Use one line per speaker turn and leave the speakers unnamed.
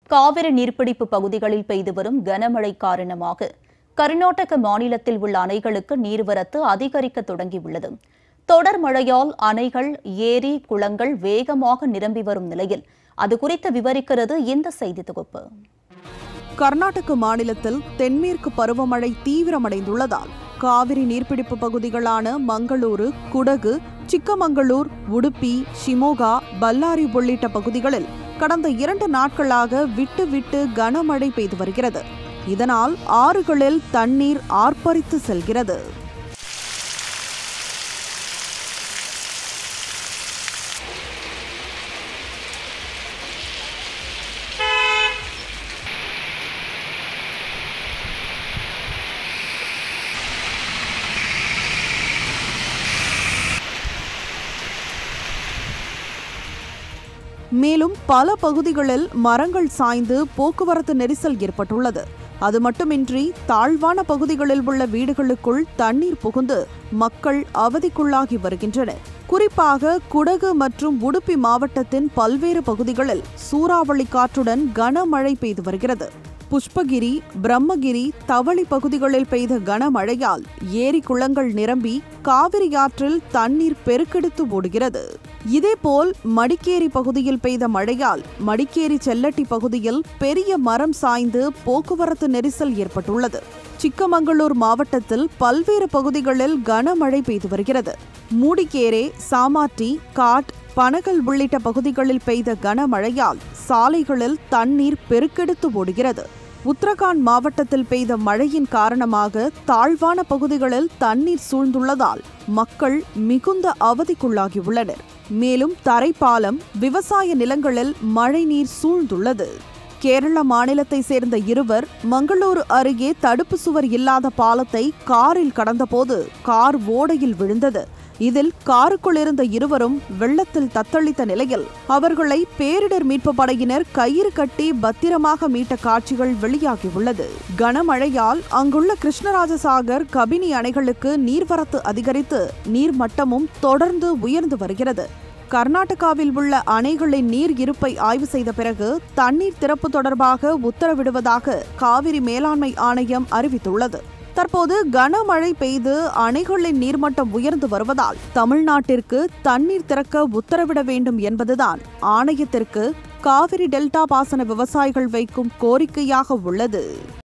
காவிரி நீர்பிடிப்பு பகுதிகளில் பெய்து வரும் கனமழை காரணமாக கர்நாடக மாநிலத்தில் உள்ள அணைகளுக்கு நீர்வரத்து அதிகரிக்க தொடங்கியுள்ளது தொடர் மழையால் அணைகள் ஏரி குளங்கள் வேகமாக நிரம்பி வரும் நிலையில் அது குறித்து விவரிக்கிறது இந்த செய்தி தொகுப்பு
கர்நாடக மாநிலத்தில் தென்மேற்கு பருவமழை தீவிரமடைந்துள்ளதால் காவிரி நீர்பிடிப்பு பகுதிகளான மங்களூரு குடகு சிக்கமங்களூர் உடுப்பி ஷிமோகா பல்லாரி உள்ளிட்ட பகுதிகளில் கடந்த இரண்டு நாட்களாக விட்டு விட்டு கனமழை பெய்து வருகிறது இதனால் ஆறுகளில் தண்ணீர் ஆர்ப்பரித்து செல்கிறது மேலும் பல பகுதிகளில் மரங்கள் சாய்ந்து போக்குவரத்து நெரிசல் ஏற்பட்டுள்ளது அது மட்டுமின்றி தாழ்வான பகுதிகளில் உள்ள வீடுகளுக்குள் தண்ணீர் புகுந்து மக்கள் அவதிக்குள்ளாகி வருகின்றனர் குறிப்பாக குடகு மற்றும் உடுப்பி மாவட்டத்தின் பல்வேறு பகுதிகளில் சூறாவளி காற்றுடன் கனமழை பெய்து வருகிறது புஷ்பகிரி பிரம்மகிரி தவளி பகுதிகளில் பெய்த கனமழையால் ஏரி குளங்கள் நிரம்பி காவிரி ஆற்றில் தண்ணீர் பெருக்கெடுத்து ஓடுகிறது இதேபோல் மடிக்கேரி பகுதியில் பெய்த மழையால் மடிக்கேரி செல்லட்டி பகுதியில் பெரிய மரம் சாய்ந்து போக்குவரத்து நெரிசல் ஏற்பட்டுள்ளது சிக்கமங்களூர் மாவட்டத்தில் பல்வேறு பகுதிகளில் கனமழை பெய்து வருகிறது மூடிக்கேரே சாமாட்டி காட் பனகல் உள்ளிட்ட பகுதிகளில் பெய்த கனமழையால் சாலைகளில் தண்ணீர் பெருக்கெடுத்து ஓடுகிறது உத்தரகாண்ட் மாவட்டத்தில் பெய்த மழையின் காரணமாக தாழ்வான பகுதிகளில் தண்ணீர் சூழ்ந்துள்ளதால் மக்கள் மிகுந்த அவதிக்குள்ளாகியுள்ளனர் மேலும் தரைப்பாலம் விவசாய நிலங்களில் மழைநீர் சூழ்ந்துள்ளது கேரள மாநிலத்தை சேர்ந்த இருவர் மங்களூரு அருகே தடுப்பு சுவர் இல்லாத பாலத்தை காரில் கடந்தபோது கார் ஓடையில் விழுந்தது இதில் காருக்குள் இருந்த இருவரும் வெள்ளத்தில் தத்தளித்த நிலையில் அவர்களை பேரிடர் மீட்பு படையினர் கயிறு கட்டி பத்திரமாக மீட்ட காட்சிகள் வெளியாகியுள்ளது கனமழையால் அங்குள்ள கிருஷ்ணராஜசாகர் கபினி அணைகளுக்கு நீர்வரத்து அதிகரித்து நீர்மட்டமும் தொடர்ந்து உயர்ந்து வருகிறது கர்நாடகாவில் உள்ள அணைகளின் நீர் இருப்பை ஆய்வு செய்த பிறகு தண்ணீர் திறப்பு தொடர்பாக உத்தரவிடுவதாக காவிரி மேலாண்மை ஆணையம் அறிவித்துள்ளது தற்போது கனமழை பெய்து அணைகளின் நீர்மட்டம் உயர்ந்து வருவதால் தமிழ்நாட்டிற்கு தண்ணீர் திறக்க உத்தரவிட வேண்டும் என்பதுதான் ஆணையத்திற்கு காவிரி டெல்டா பாசன விவசாயிகள் வைக்கும் கோரிக்கையாக உள்ளது